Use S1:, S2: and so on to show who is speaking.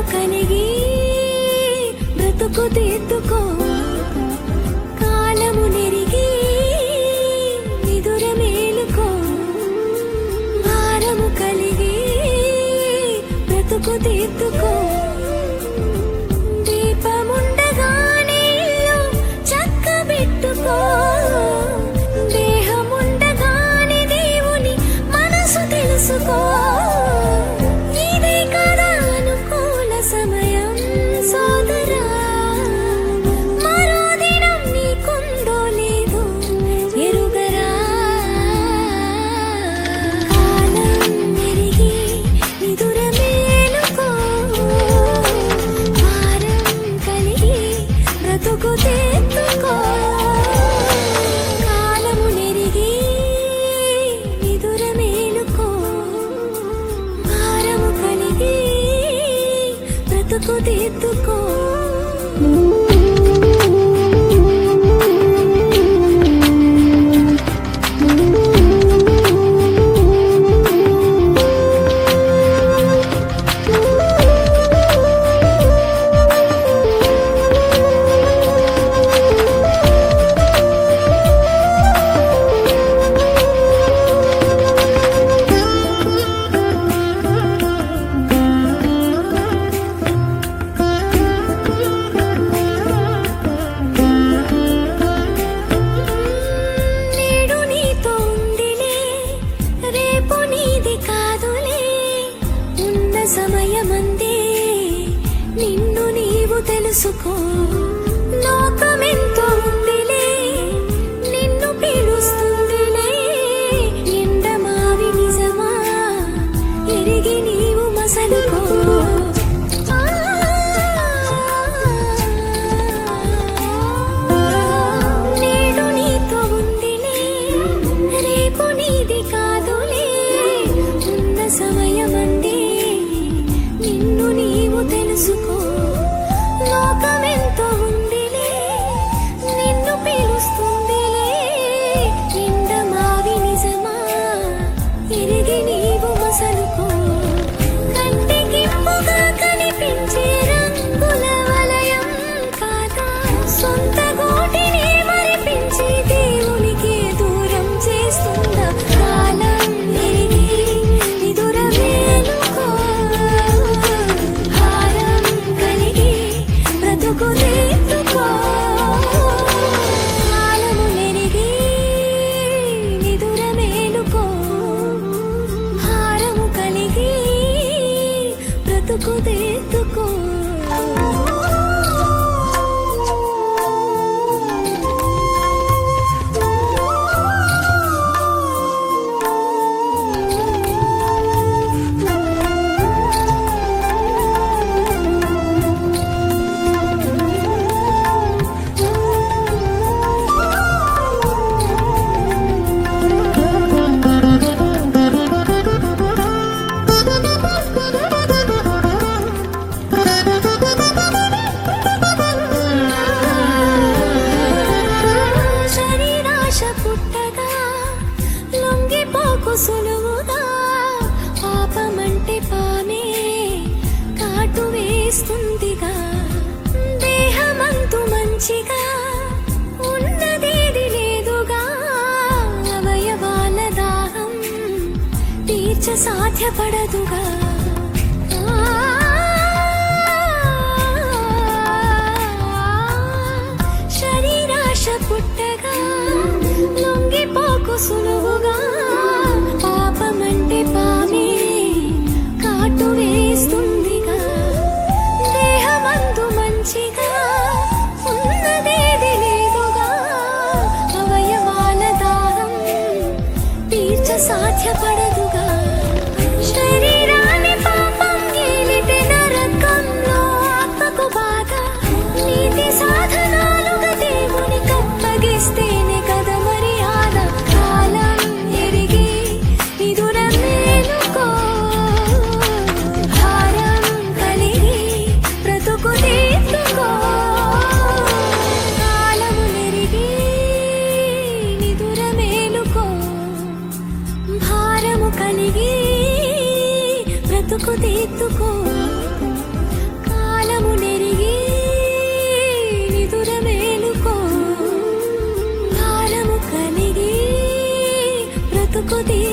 S1: కలిగి బ్రతుకు తీర్చుకో కాలము నెరిగి నిదుర మేలుకో భారము కలిగి బ్రతుకు తీర్చుకో దీపముండగానే ఇల్లు చక్కబెట్టుకో దేహముండగానే దేవుని మనసు తెలుసుకో ఇదే కదా అనుకూల సమయం సోదరా మరో దినం నీకుందో లేదో ఎరుగరా కాలం మెరిగి నిదుర మేలుకో భారం కలిగి బ్రతుకు తెత్తుకో కాలము నెరిగి నిదుర మేలుకో భారము కలిగి బ్రతుకు తెత్తుకో నేడు నీతో ఉందిలే రేపు నీది కాదులే ఉన్న సమయమందే నిన్ను నీవు తెలుసుకో లోకమెంతో ఉందిలే నిన్ను పిలుస్తుందిలే ఎండమావి నిజమా ఎరిగి నీవు మసలుకో నేడు నీతో ఉందిలే రేపు నీది కాదులే ఉన్న సమయమందే నిన్ను నీవు తెలుసుకో లోకమెంతో ఉందిలే నిన్ను పిలుస్తుందిలే ఎండమావి నిజమా ఎరిగి నీవు మసలుకో కంటికింపుగా కనిపించే రంగుల వలయం కాదా సొంత గోటిని మరిపించి దేవునికి దూరం చేస్తుందా కాలం ఎరిగి నిదుర మేలుకో భారం కలిగి బ్రతుకు తెత్తుకో కాలము నెరిగి నిదుర మేలుకో భారము కలిగి బ్రతుకు తెత్తుకో శరీరాశ పుట్టగా లొంగిపోకు సులువుగా పాపమంటే పామే కాటు వేస్తుందిగా దేహమంతు మంచిగా ఉన్నదేది లేదుగా అవయవాల దాహం తీర్చ సాధ్యపడదుగా శరీరాశ పుట్టగా లొంగిపోకు సులువుగా పాపమంటే పామే కాటు వేస్తుందిగా దేహమందు మంచిగా ఉన్నదేది లేదుగా అవయవాల దాహం తీర్చ సాధ్యపడదుగా శరీరాన్ని పాపం గీలితే నరకంలో ఆత్మకు బాధ నీతి సాధనాలుగా దేవుని కప్పగిస్తేనే కదా మర్యాద కాలం ఎరిగి నిదుర మేలుకో భారం కలిగి బ్రతుకు తీర్చుకో కాలము నెరిగి నిదుర మేలుకో భారము కలిగి బ్రతుకు తీర్చుకో బ్రతుకు